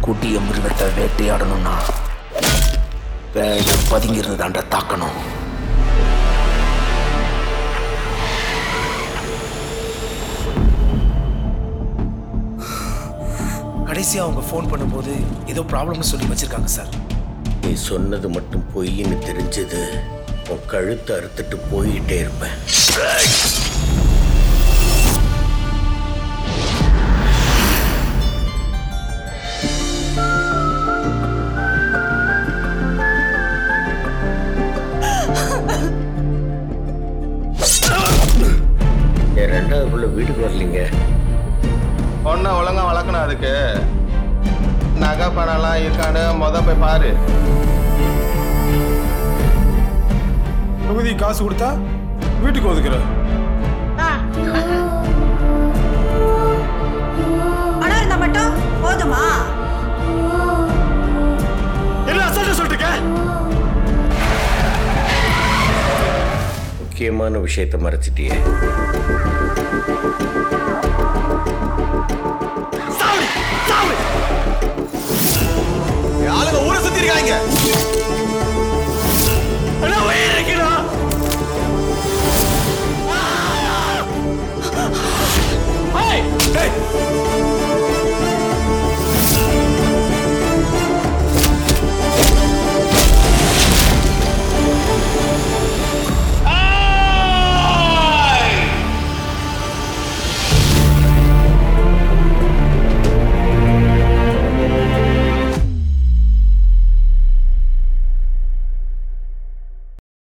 குட்டிய மிருகத்தை வேட்டையாடணும்னா வேக பதுங்கிருந்து தாண்ட தாக்கணும் கடைசியா அவங்க ஃபோன் பண்ணும்போது ஏதோ ப்ராப்ளம்னு சொல்லி வச்சிருக்காங்க சார் நீ சொன்னது மட்டும் பொய்ன்னு தெரிஞ்சது உன் கழுத்தை அறுத்துட்டு போயிட்டே இருப்பேன் என் ரெண்டாவது புள்ள வீட்டுக்கு வரலீங்க பொண்ணை ஒழுங்கா வளர்க்கணும் அதுக்கு நகை பணம்லாம் இருக்கான்னு மொத போய் பாரு தொகுதி காசு கொடுத்தா வீட்டுக்கு ஒதுக்குற பணம் இருந்தா மட்டும் போதுமா என்ன அசால்ட்டா சொல்லிட்டு முக்கியமான விஷயத்தை மறைச்சிட்டியே